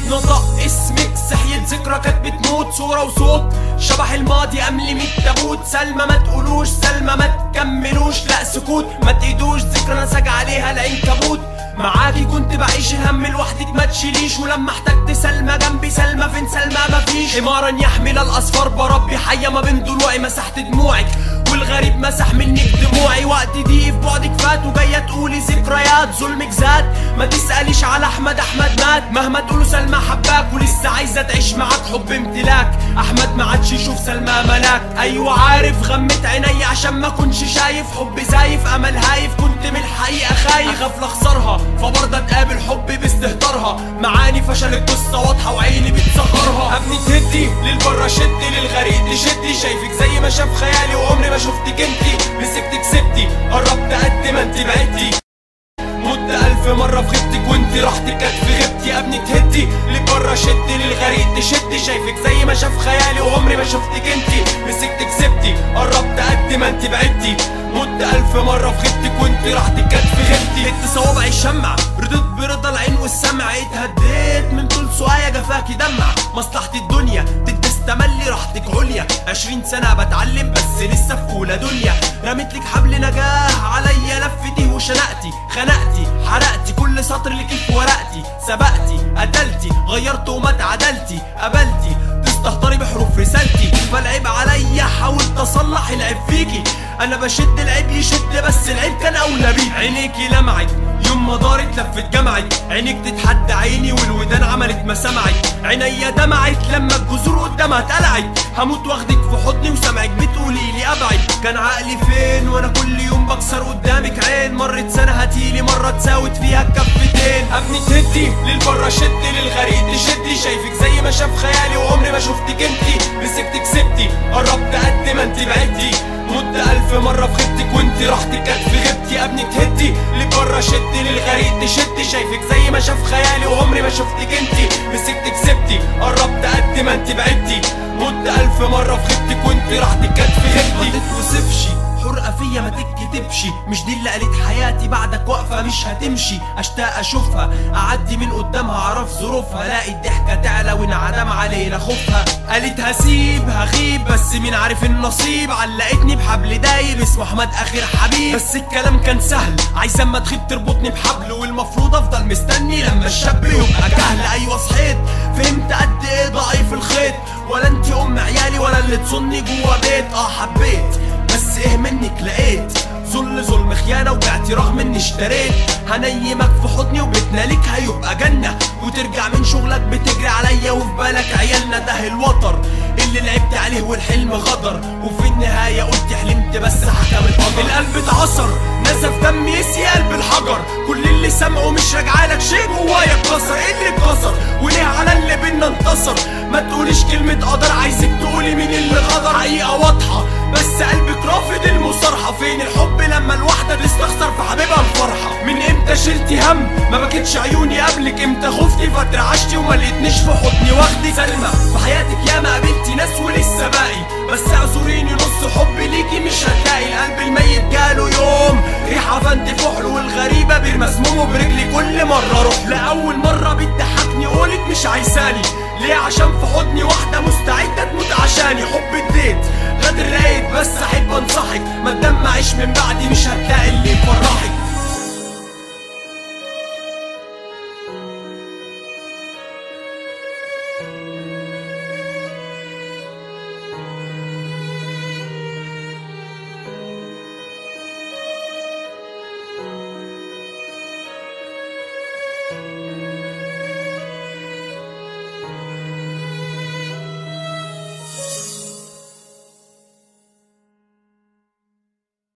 نطق اسمك صحيت ذكرى كانت بتموت صورة وصوت شبح الماضي أملي ميت تابوت سلمى ما تقولوش سلمى ما تكملوش لا سكوت ما تقيدوش ذكرى نسج عليها العنكبوت معاكي كنت بعيش الهم لوحدك ما تشيليش ولما احتجت سلمى جنبي سلمى فين سلمى مفيش حمارا يحمل الاصفار بربي حية ما بين ضلوعي مسحت دموعك والغريب مسح منك دموعي وقت دي في بعدك فات وجايه تقولي ذكريات ظلمك زاد ما تساليش على احمد احمد مات مهما تقولوا سلمى حباك ولسه عايزه تعيش معاك حب امتلاك احمد ما عادش يشوف سلمى ملاك ايوه عارف غمت عيني عشان ما كنش شايف حب زايف امل هايف كنت من الحقيقه خايف اخاف لاخسرها فبرضه اتقابل حبي باستهتارها معاني فشل القصه واضحه وعيني بتصغرها ابني تهدي للبره شدي للغريق تشدي شايفك زي ما شاف خيالي وعمري ما شفتك انتي مسكتك سبتي قربت قد ما انتي بعدتي مت ألف مرة في غيبتك وانتي رحتي كانت في غيبتي يا ابني تهدي لبره شدي للغريق تشدي شايفك زي ما شاف خيالي وعمري ما شفتك انتي مسكتك سبتي قربت قد ما انتي بعدتي مت ألف مرة في غيبتك وانتي رحتي كانت في غيبتي انت صوابعي شمع رديت برضا العين والسمع اتهديت من طول سوايا جفاكي دمع مصلحة الدنيا تدس تملي راحتك عليا عشرين سنة بتعلم بس لسه في أولى دنيا رميت لك حبل نجاح عليا لفتي وشنقتي خنقتي حرقتي كل سطر لك في ورقتي سبقتي قتلتي غيرت وما اتعدلتي قبلتي تستهتري بحروف رسالتي فالعيب عليا حاولت اصلح العيب فيكي انا بشد العيب يشد بس العيب كان اولى بيه عينيكي لمعت يوم ما دارت لفت جمعت عينيك تتحدى عيني والودان عملت ما سمعت عينيا دمعت لما الجذور قدامها اتقلعت هموت واخدك في حضني وسامعك بتقولي لي ابعد كان عقلي فين وانا كل يوم بكسر قدامك عين مرت سنه هتيلي مره تساوت فيها الكفتين ابني تهدي للبره شدي للغريق تشدي شايفك زي ما شاف خيالي وعمري ما شفتك انتي مسكتك سبتي قربت قد ما انتي بعدتي مت ألف مرة في غيبتك وانتي رحتي كانت في غيبتي يا ابني تهدي لبره شدي للغريق تشدي شايفك زي ما شاف خيالي وعمري ما شفتك انتي مسكتك سبتي قربت قد ما انتي بعدتي مت ألف مرة في غيبتك وانتي رحتي كانت في غيبتي ما تتوصفش حرقة فيا ما تتكتبش مش دي اللي قالت حياتي بعدك واقفة مش هتمشي اشتاق اشوفها اعدي من قدامها اعرف ظروفها الاقي الضحكة تعلى وانعدم علينا خوفها قالت هسيب هغيب بس مين عارف النصيب علقتني بحبل دايب اسمه احمد اخر حبيب بس الكلام كان سهل عايز اما تخيب تربطني بحبل والمفروض افضل مستني لما الشاب يبقى جهل ايوه صحيت فهمت قد ايه ضعيف الخيط ولا انت ام عيالي ولا اللي تصني جوا بيت اه حبيت بس ايه منك لقيت ظل ظلم خيانة وبعتي رغم اني اشتريت هنيمك في حضني وبيتنا ليك هيبقى جنة وترجع من شغلك بتجري عليا وفي بالك عيالنا ده الوتر اللي لعبت عليه والحلم غدر وفي النهاية قلت حلمت بس حكم القدر القلب اتعصر نزف دم يسي قلب الحجر كل اللي سامعه مش راجعلك شيء جوايا اتكسر ايه اللي اتكسر وليه على اللي بينا انتصر ما تقوليش كلمة قدر عايزك تقولي مين اللي غدر حقيقة واضحة بس قلبك رافض المصارحة فين الحب لما الواحدة تستخسر في حبيبها الفرحة من امتى شلتي هم ما بكتش عيوني قبلك امتى خفتي فترعشتي وما لقيتنيش في حضني واخدي سلمى في حياتك ياما قابلتي ناس ولسه باقي بس اعذريني نص حب ليكي مش هتلاقي القلب الميت جاله يوم ريحة فانت فحل والغريبة بير مسمومه برجلي كل مرة روح لأول مرة بتضحكني قولت مش عايزاني ليه عشان في حضني واحدة مستعدة تموت عشاني حب اديت غدر لقيت بس